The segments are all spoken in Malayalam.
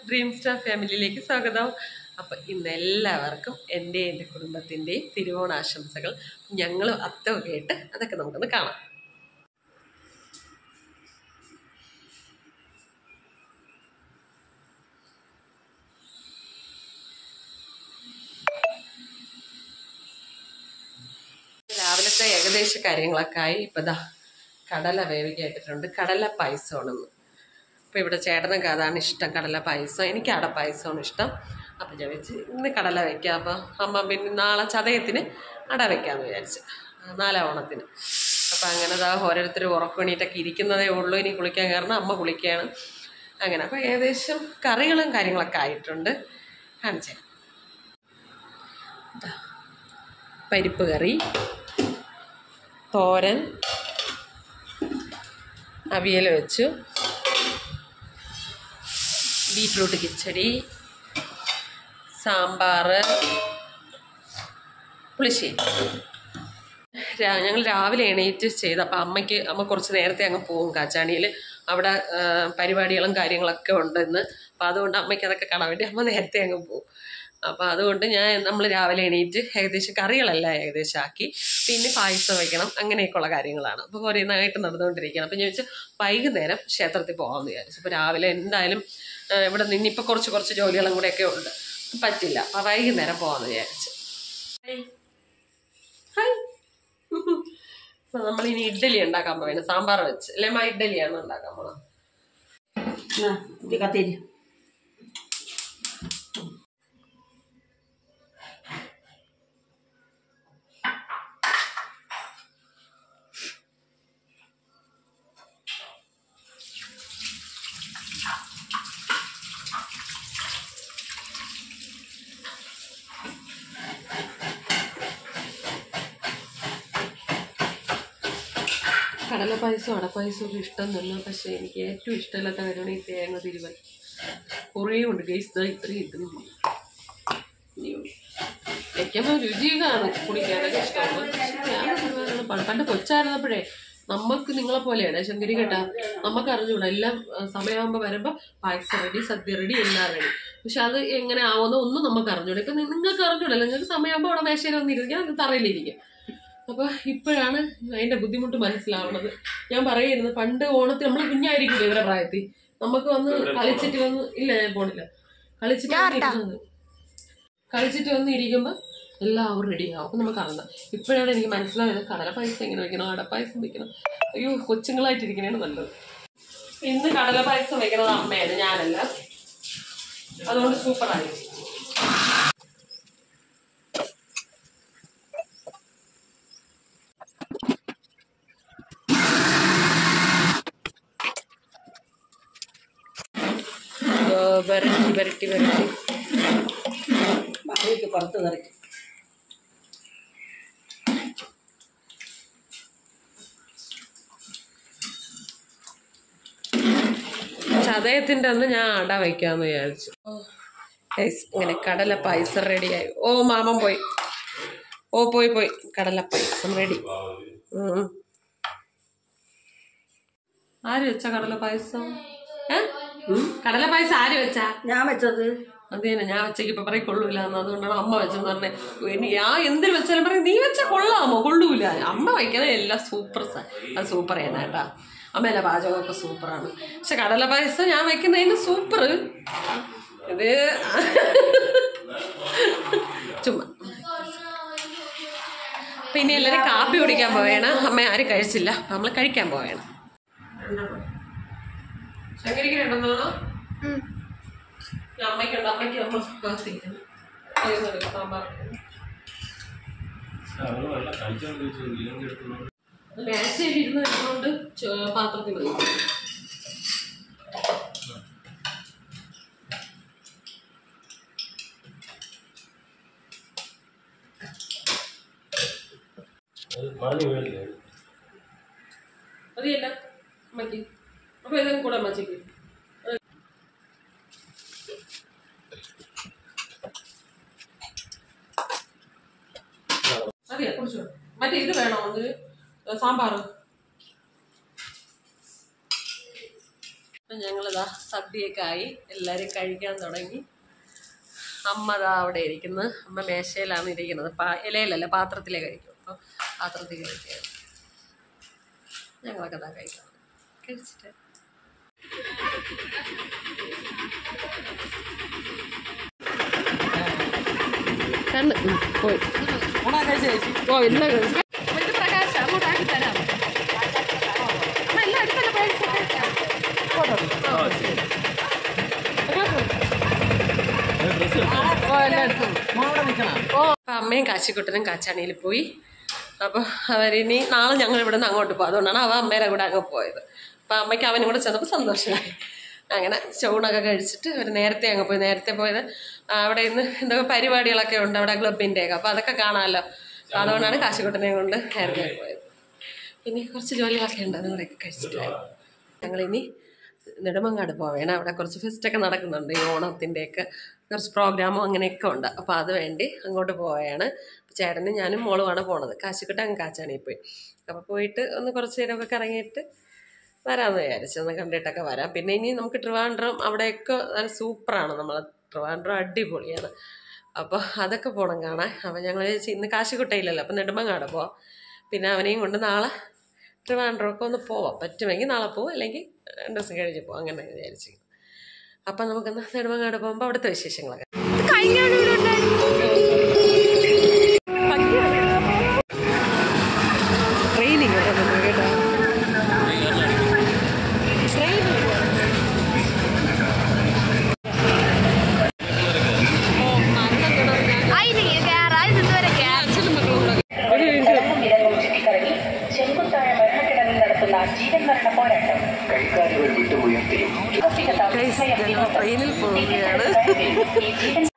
ഡ്രീം സ്റ്റാർ ഫാമിലിയിലേക്ക് സ്വാഗതം അപ്പം ഇന്ന് എല്ലാവർക്കും എൻ്റെ എൻ്റെ കുടുംബത്തിൻ്റെയും തിരുവോണാശംസകൾ ഞങ്ങളും അത്തമൊക്കെ ആയിട്ട് അതൊക്കെ നമുക്കൊന്ന് കാണാം രാവിലത്തെ ഏകദേശ കാര്യങ്ങളൊക്കെ ആയി ഇപ്പം ദാ കടല വേവിക്കായിട്ടിട്ടുണ്ട് കടല പായസമാണെന്ന് അപ്പോൾ ഇവിടെ ചേട്ടനൊക്കെ അതാണ് ഇഷ്ടം കടല പായസം എനിക്ക് അട പായസമാണ് ഇഷ്ടം അപ്പം ഞാൻ വെച്ച് ഇന്ന് കടല വയ്ക്കാം അപ്പോൾ അമ്മ പിന്നെ നാളെ ചതയത്തിന് അട വയ്ക്കാമെന്ന് വിചാരിച്ചു നാലാം ഓണത്തിന് അപ്പം അങ്ങനെ ദാ ഓരോരുത്തർ ഉറക്കണീട്ടൊക്കെ ഇരിക്കുന്നതേ ഉള്ളൂ ഇനി കുളിക്കാൻ കാരണം അമ്മ കുളിക്കുകയാണ് അങ്ങനെ അപ്പോൾ ഏകദേശം കറികളും കാര്യങ്ങളൊക്കെ ആയിട്ടുണ്ട് കാണിച്ചേ ദാ, പരിപ്പ് കറി തോരൻ അവിയൽ വെച്ചു ബീറ്റ്റൂട്ട് കിച്ചടി സാമ്പാർ പുളിശ്ശേരി രാ- ഞങ്ങൾ രാവിലെ എണീറ്റ് ചെയ്ത് അപ്പോൾ അമ്മയ്ക്ക് അമ്മ കുറച്ച് നേരത്തെ അങ്ങ് പോകും കാച്ചാണിയിൽ അവിടെ ആ, പരിപാടികളും കാര്യങ്ങളൊക്കെ ഉണ്ട് ഇന്ന് അപ്പോൾ അതുകൊണ്ട് അമ്മയ്ക്ക് അതൊക്കെ കാണാൻ വേണ്ടി അമ്മ നേരത്തെ അങ്ങ് പോകും അപ്പോൾ അതുകൊണ്ട് ഞാൻ നമ്മൾ രാവിലെ എണീറ്റ് ഏകദേശം കറികളെല്ലാം ഏകദേശം ആക്കി പിന്നെ പായസം വയ്ക്കണം അങ്ങനെയൊക്കെയുള്ള കാര്യങ്ങളാണ് അപ്പോൾ കുറേ നായിട്ട് നടന്നുകൊണ്ടിരിക്കുകയാണ് അപ്പോൾ ഞാൻ വെച്ചാൽ വൈകുന്നേരം ക്ഷേത്രത്തിൽ പോകാമെന്ന് വിചാരിച്ചു അപ്പോൾ രാവിലെ എന്തായാലും ആ, ഇവിടെ നിന്നിപ്പോൾ കുറച്ച് കുറച്ച് ജോലികളും കൂടെയൊക്കെ ഉണ്ട് പറ്റില്ല അപ്പോൾ വൈകുന്നേരം പോകാമെന്ന് വിചാരിച്ചു ഹായ് ഹായ് അപ്പോൾ നമ്മളിനി ഇഡ്ഡലി ഉണ്ടാക്കാൻ പോവാണ് സാമ്പാർ വെച്ച് ലെമ ഇഡ്ഡലിയാണ് ഉണ്ടാക്കാൻ പോണത് ആ, ഇത് കത്തിരി കടല പായസം അടപ്പായസം ഒക്കെ ഇഷ്ടം തന്നെ പക്ഷേ എനിക്ക് ഏറ്റവും ഇഷ്ടമില്ലാത്ത കാര്യമാണ് ഈ തേങ്ങ തിരുവൽ കുറേ ഉണ്ട് ഗൈസ് ദാ ഇത്രയും ഇത്രയും തിരി. ഇനിയും വെക്കുമ്പോൾ രുചി കാണും കുടിക്കാനൊക്കെ ഇഷ്ടമാണ് പക്ഷേ ഞാൻ തിരുവാതിര പണ്ട് പണ്ട് കൊച്ചായിരുന്നപ്പോഴേ നമുക്ക് നിങ്ങളെ പോലെയാണ് ശങ്കരി കേട്ടാ നമുക്ക് അറിഞ്ഞൂടാ എല്ലാം ആ, സമയമാകുമ്പോൾ വരുമ്പോൾ പായസം റെഡി സദ്യ റെഡി എല്ലാം റെഡി പക്ഷെ അത് എങ്ങനെ ആവുന്നോ ഒന്നും നമുക്ക് അറിഞ്ഞൂടാ ഇപ്പം നിങ്ങൾക്ക് അറിഞ്ഞൂടല്ലോ നിങ്ങൾക്ക് സമയമാകുമ്പോൾ അവിടെ മേശയിൽ വന്നിരിക്കും അത് തറയിലിരിക്കും അപ്പോൾ ഇപ്പോഴാണ് അതിൻ്റെ ബുദ്ധിമുട്ട് മനസ്സിലാവുന്നത് ഞാൻ പറയായിരുന്നു പണ്ട് ഓണത്തിന് നമ്മൾ കുഞ്ഞായിരിക്കില്ല ഇവരുടെ പ്രായത്തിൽ നമുക്ക് വന്ന് കളിച്ചിട്ട് വന്ന് ഇല്ല ഞാൻ പോണില്ല കളിച്ചിട്ട് വന്ന് ഇരുന്നത്. കളിച്ചിട്ട് വന്ന് ഇരിക്കുമ്പോൾ എല്ലാവരും റെഡിയാവും അപ്പം നമുക്ക് അറിയാം ഇപ്പോഴാണ് എനിക്ക് മനസ്സിലായത് കടല പായസം എങ്ങനെ വെക്കണം അടപ്പായസം വെക്കണം അയ്യോ കൊച്ചുങ്ങളായിട്ടിരിക്കണേണ് നല്ലത് ഇന്ന് കടല പായസം വെക്കണത് അമ്മയാണ് ഞാനല്ല അതുകൊണ്ട് സൂപ്പറായി വരട്ടി വരട്ടി വരട്ടി ബാക്കിക്ക് പുറത്ത് കറിക്കും ചതയത്തിൻ്റെ അന്ന് ഞാൻ അട വയ്ക്കാമെന്ന് വിചാരിച്ചു ഗൈസ് ഇങ്ങനെ കടല പായസം റെഡിയായി ഓ മാമൻ പോയി ഓ പോയി പോയി കടല പായസം റെഡി ആര് വെച്ച കടല പായസം ഏ കടല പായസം ആര് വെച്ചാ ഞാൻ വെച്ചത് അത് തന്നെ ഞാൻ വെച്ചേക്ക് ഇപ്പൊ പറയും കൊള്ളൂല എന്ന് അതുകൊണ്ടാണ് അമ്മ വെച്ചെന്ന് പറഞ്ഞത് ഇനി ഞാൻ എന്തിനു വെച്ചാലും പറയും നീ വെച്ച കൊള്ളാമോ കൊള്ളൂല അമ്മ വയ്ക്കുന്നത് എല്ലാം സൂപ്പർ അത് സൂപ്പർ ചെയ്യണം കേട്ടാ അമ്മേലെ പാചകമൊക്കെ സൂപ്പറാണ് പക്ഷെ കടല പായസം ഞാൻ വെക്കുന്നതിന് സൂപ്പർ ഇത് ചുമ്മാ പിന്നെ എല്ലാവരും കാപ്പി കുടിക്കാൻ പോവേണ് അമ്മ ആരും കഴിച്ചില്ല നമ്മൾ കഴിക്കാൻ പോവേണ് ശങ്കരിക്ക് രണ്ടെന്നാണോ അമ്മയ്ക്കുണ്ട് അമ്മയ്ക്ക് നമ്മൾ കാത്തിരിക്കുന്നു അതിനൊരു സാമ്പാർ മേശയിൽ ഇരുന്ന് വെച്ചുകൊണ്ട് ചോ- പാത്രത്തിൽ മതി മതിയല്ല അമ്മയ്ക്ക് അപ്പൊ ഇതും കൂടെ അമ്മച്ചയ്ക്ക് മതിയാ കുടിച്ചോ മറ്റേ ഇത് വേണോ ഒന്ന് സാമ്പാർ അപ്പം ഞങ്ങളിതാ സദ്യയൊക്കെ ആയി എല്ലാവരും കഴിക്കാൻ തുടങ്ങി അമ്മ ദാ അവിടെ ഇരിക്കുന്നത് അമ്മ മേശയിലാണ് ഇരിക്കുന്നത് പാ ഇലയിലല്ല പാത്രത്തിലേ കഴിക്കും അപ്പോൾ പാത്രത്തിൽ കഴിക്കുക ഞങ്ങളൊക്കെ ദാ കഴിക്കണം കഴിച്ചിട്ട് കണ്ണ് ഉം, പോയി ഓ ഇല്ല കഴിച്ചു ഇത് പ്രകാശം അങ്ങോട്ട് ആക്കി തരാം അമ്മ എല്ലാം അടുത്തല്ല പോയി ഓ എല്ലാം എടുത്തു ഓ അപ്പം അമ്മയും കാശിക്കുട്ടനും കാച്ചാണിയിൽ പോയി അപ്പോൾ അവരിനി നാളെ ഞങ്ങൾ ഇവിടെ നിന്ന് അങ്ങോട്ട് പോകും അതുകൊണ്ടാണ് അവ അമ്മേരെ കൂടെ അങ്ങ് പോയത് അപ്പം അമ്മയ്ക്ക് അവനും കൂടെ ചെന്നപ്പോൾ സന്തോഷമായി അങ്ങനെ ചൂണൊക്കെ കഴിച്ചിട്ട് അവർ നേരത്തെ അങ്ങ് പോയി നേരത്തെ പോയത് ആ, അവിടെ ഇന്ന് എന്തൊക്കെ പരിപാടികളൊക്കെ ഉണ്ട് അവിടെ ക്ലബിൻ്റെയൊക്കെ അപ്പോൾ അതൊക്കെ കാണാമല്ലോ അപ്പോൾ അതുകൊണ്ടാണ് കാശിക്കുട്ടനെ കൊണ്ട് നേരത്തെ പോയത് ഇനി കുറച്ച് ജോലികളൊക്കെ ഉണ്ട് അതും കൂടെയൊക്കെ കഴിച്ചിട്ടായി ഞങ്ങളിനി നെടുമങ്ങാട് പോവേണം അവിടെ കുറച്ച് ഫെസ്റ്റൊക്കെ നടക്കുന്നുണ്ട് ഈ ഓണത്തിൻ്റെയൊക്കെ കുറച്ച് പ്രോഗ്രാമും അങ്ങനെയൊക്കെ ഉണ്ട് അപ്പോൾ അത് വേണ്ടി അങ്ങോട്ട് പോവുകയാണ് ചേട്ടനും ഞാനും മോളുമാണ് പോണത് കാശിക്കുട്ട അങ്ങ് കാച്ചാണി പോയി അപ്പോൾ പോയിട്ട് ഒന്ന് കുറച്ച് നേരമൊക്കെ കറങ്ങിയിട്ട് വരാമെന്ന് വിചാരിച്ചു ഒന്ന് കണ്ടിട്ടൊക്കെ വരാം പിന്നെ ഇനി നമുക്ക് ട്രിവാൻഡ്രം അവിടെയൊക്കെ നല്ല സൂപ്പറാണ് നമ്മൾ ട്രിവാൻഡ്രം അടിപൊളിയാണ് അപ്പോൾ അതൊക്കെ പോകണം കാണാൻ അപ്പോൾ ഞങ്ങൾ വിചാരിച്ചു ഇന്ന് കാശിക്കുട്ടയില്ലല്ലോ അപ്പോൾ നെടുമങ്ങാട് പോവാം പിന്നെ അവനെയും കൊണ്ട് നാളെ ട്രിവാൻഡ്രമൊക്കെ ഒന്ന് പോവാം പറ്റുമെങ്കിൽ നാളെ പോവും അല്ലെങ്കിൽ രണ്ട് ദിവസം കഴിഞ്ഞ് പോവാം അങ്ങനെ വിചാരിച്ചു അപ്പം നമുക്കൊന്ന് നെടുമങ്ങാട് പോകുമ്പോൾ അവിടുത്തെ വിശേഷങ്ങളൊക്കെ ട്രെയിനിങ് കേട്ടോ ആയില്ലെങ്കിൽ കയറാം ഇതുവരെ കയറാം നിലവും ചുറ്റിക്കറങ്ങി ചെങ്കുത്തായ മരണക്കിടങ്ങിൽ നടത്തുന്ന ജീവൻ മരണ പോരാട്ടം കൈകാലുകൾ വിട്ടുമുയർത്തിയും സാഹസികത, വിസ്മയം, വിനോദം. ട്രെയിനിൽ പോവുകയാണ് ഈ ജീവൻ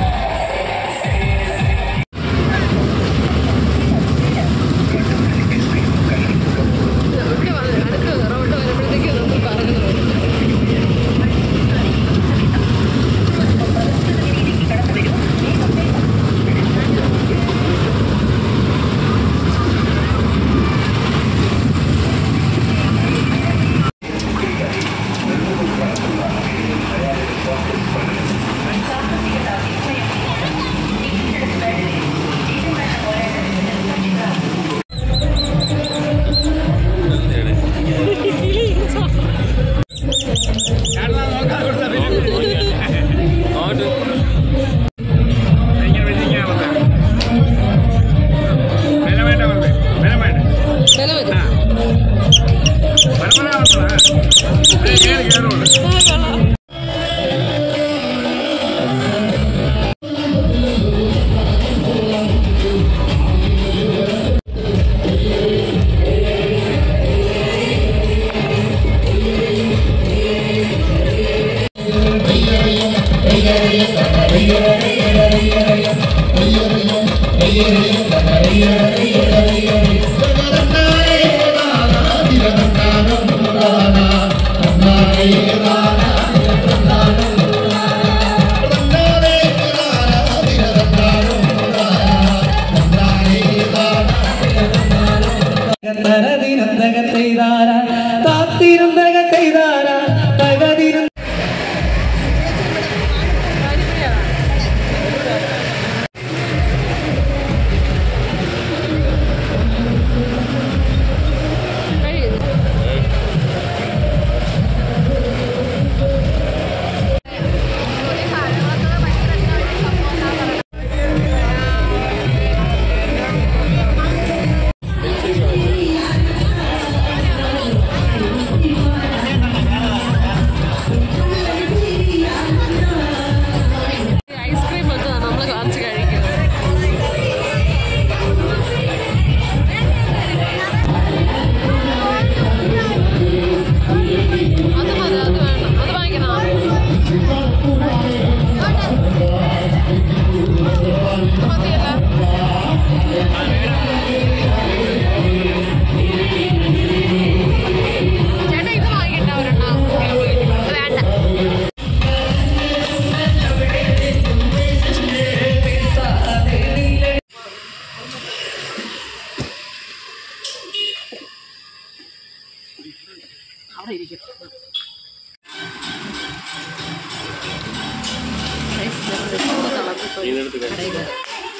അടുത്ത് റോഡ് വരുമ്പോഴത്തേക്ക് നമ്മൾ പറഞ്ഞു വില വരും തരതിരുന്തകത്തെയ്താര താത്തിരുന്തകത്തെയ്താര തകതിരു തളർന്നിട്ട് കടയിൽ കയറി.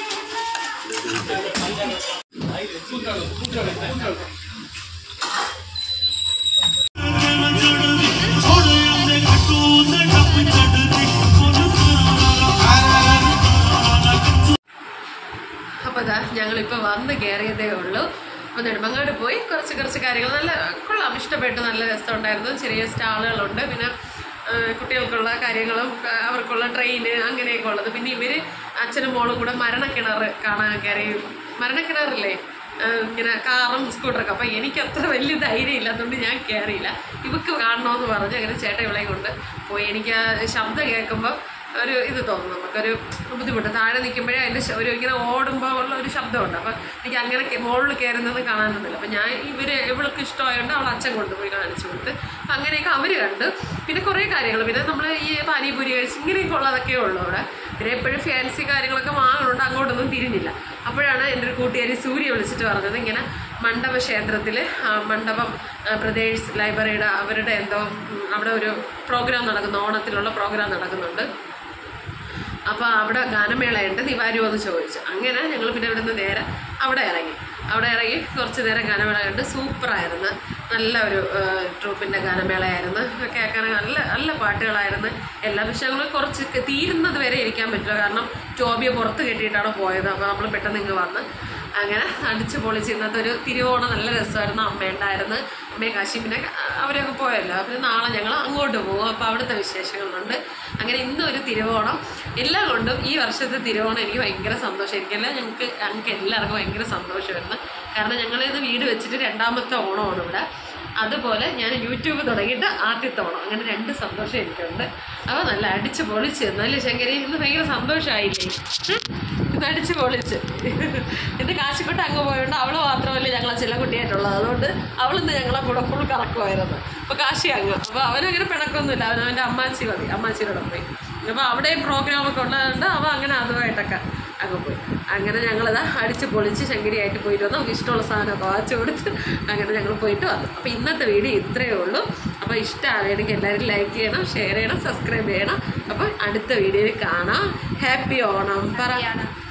അപ്പോൾ ഇതാ ഞങ്ങളിപ്പോൾ വന്ന് കയറിയതേ ഉള്ളൂ അപ്പോൾ നെടുമങ്ങാട് പോയി കുറച്ച് കുറച്ച് കാര്യങ്ങൾ നല്ല കൊള്ളാം ഇഷ്ടപ്പെട്ടു നല്ല രസമുണ്ടായിരുന്നു ചെറിയ സ്റ്റാളുകളുണ്ട് പിന്നെ ആ, കുട്ടികൾക്കുള്ള കാര്യങ്ങളും ആ, അവർക്കുള്ള ട്രെയിന് അങ്ങനെയൊക്കെ ഉള്ളത് പിന്നെ ഇവർ അച്ഛനും മോളും കൂടെ മരണക്കിണർ കാണാൻ കയറി മരണക്കിണറില്ലേ ആ, ഇങ്ങനെ കാറും സ്കൂട്ടറൊക്കെ അപ്പോൾ എനിക്ക് അത്ര വലിയ ധൈര്യം ഇല്ലാത്തതുകൊണ്ട് ഞാൻ കയറിയില്ല ഇവക്ക് കാണണമെന്ന് പറഞ്ഞ് അങ്ങനെ ചേട്ടൻ ഇവളെ കൊണ്ട് പോയി എനിക്ക് ആ ശബ്ദം കേൾക്കുമ്പോൾ ഒരു ഇത് തോന്നും നമുക്കൊരു ബുദ്ധിമുട്ട് താഴെ നിൽക്കുമ്പോഴേ അതിൻ്റെ ശ- ഒരു ഇങ്ങനെ ഓടുമ്പോൾ ഉള്ള ഒരു ശബ്ദമുണ്ട് അപ്പം എനിക്ക് അങ്ങനെ കെ- മുകളിൽ കയറുന്നത് കാണാനൊന്നുമില്ല അപ്പം ഞാൻ ഇവർ ഇവൾക്ക് ഇഷ്ടമായതുകൊണ്ട് അവൾ അച്ഛൻ കൊണ്ടുപോയി കാണിച്ചു കൊടുത്ത് അപ്പം അങ്ങനെയൊക്കെ അവർ കണ്ട് പിന്നെ കുറേ കാര്യങ്ങൾ പിന്നെ നമ്മൾ ഈ പാനിപൂരി കഴിച്ച് ഇങ്ങനെയൊക്കെ ഉള്ളതൊക്കെ ഉള്ളൂ അവിടെ പിന്നെ എപ്പോഴും ഫാൻസി കാര്യങ്ങളൊക്കെ വാങ്ങുന്നുണ്ട് അങ്ങോട്ടൊന്നും തിരിഞ്ഞില്ല അപ്പോഴാണ് എൻ്റെ ഒരു കൂട്ടുകാരി സൂര്യ വിളിച്ചിട്ട് പറഞ്ഞത് ഇങ്ങനെ മണ്ഡപ ക്ഷേത്രത്തിൽ മണ്ഡപം ആ, പ്രദേശ് ലൈബ്രറിയുടെ അവരുടെ എന്തോ ഉം, അവിടെ ഒരു പ്രോഗ്രാം നടക്കുന്നു ഓണത്തിലുള്ള പ്രോഗ്രാം നടക്കുന്നുണ്ട് അപ്പോൾ അവിടെ ഗാനമേളയുണ്ട് നീ വരുമോ എന്ന് ചോദിച്ചു അങ്ങനെ ഞങ്ങൾ പിന്നെ ഇവിടെ നിന്ന് നേരെ അവിടെ ഇറങ്ങി അവിടെ ഇറങ്ങി കുറച്ച് നേരം ഗാനമേള കണ്ട് സൂപ്പറായിരുന്നു നല്ല ഒരു ട്രൂപ്പിൻ്റെ ഗാനമേളയായിരുന്നു കേൾക്കാൻ നല്ല നല്ല പാട്ടുകളായിരുന്നു എല്ലാ വിഷയങ്ങളും കുറച്ച് ക- തീരുന്നത് വരെ ഇരിക്കാൻ പറ്റില്ല കാരണം ടോബിയെ പുറത്ത് കെട്ടിയിട്ടാണ് പോയത് അപ്പോൾ നമ്മൾ പെട്ടെന്ന് ഇങ്ങ് വന്ന് അങ്ങനെ അടിച്ച് പൊളിച്ച് ഇന്നത്തെ ഒരു തിരുവോണം നല്ല രസമായിരുന്നു അമ്മ ഉണ്ടായിരുന്നു അമ്മയും കാശി പിന്നെ അവരൊക്കെ പോയല്ലോ പിന്നെ നാളെ ഞങ്ങൾ അങ്ങോട്ട് പോകും അപ്പോൾ അവിടുത്തെ വിശേഷങ്ങളുണ്ട് അങ്ങനെ ഇന്നും ഒരു തിരുവോണം എല്ലാം കൊണ്ടും ഈ വർഷത്തെ തിരുവോണം എനിക്ക് ഭയങ്കര സന്തോഷം എനിക്കല്ല ഞങ്ങൾക്ക് ഞങ്ങൾക്ക് എല്ലാവർക്കും ഭയങ്കര സന്തോഷമായിരുന്നു കാരണം ഞങ്ങളിത് വീട് വെച്ചിട്ട് രണ്ടാമത്തെ ഓണമാണ് ഇവിടെ അതുപോലെ ഞാൻ യൂട്യൂബ് തുടങ്ങിയിട്ട് ആദ്യത്തെ ഓണം അങ്ങനെ രണ്ട് സന്തോഷം എനിക്കുണ്ട് അപ്പോൾ നല്ല അടിച്ച് പൊളിച്ച് നല്ല ശങ്കരി ഇന്ന് ഭയങ്കര സന്തോഷമായില്ലേ ഉം? ഇന്ന് അടിച്ച് പൊളിച്ച് ഇന്ന് കാശിക്കോട്ട് അങ്ങ് പോയതുകൊണ്ട് അവൾ മാത്രമല്ല ഞങ്ങളെ ചില കുട്ടിയായിട്ടുള്ളത് അതുകൊണ്ട് അവളിന്ന് ഞങ്ങളെ കൂടെ ഫുൾ കറക്കുമായിരുന്നു അപ്പോൾ കാശി അങ്ങ് അപ്പോൾ അവനങ്ങനെ പിണക്കൊന്നുമില്ല അവൻ അവൻ്റെ അമ്മാച്ചി മതി അമ്മാച്ചിയുടെ പോയി അപ്പോൾ അവിടെയും പ്രോഗ്രാമൊക്കെ ഉള്ളതുകൊണ്ട് അവൻ അങ്ങനെ അതുമായിട്ടൊക്കെ അങ്ങ് പോയി അങ്ങനെ ഞങ്ങളിതാ അടിച്ച് പൊളിച്ച് ശങ്കരിയായിട്ട് പോയിട്ട് വന്നു നമുക്ക് ഇഷ്ടമുള്ള സാധനമൊക്കെ വാച്ച് കൊടുത്ത് അങ്ങനെ ഞങ്ങൾ പോയിട്ട് വന്നു അപ്പോൾ ഇന്നത്തെ വീഡിയോ ഇത്രയേ ഉള്ളൂ അപ്പോൾ ഇഷ്ടമാവുകയാണെങ്കിൽ എല്ലാവരും ലൈക്ക് ചെയ്യണം ഷെയർ ചെയ്യണം സബ്സ്ക്രൈബ് ചെയ്യണം അപ്പോൾ അടുത്ത വീഡിയോയിൽ കാണാം ഹാപ്പി ഓണം പറ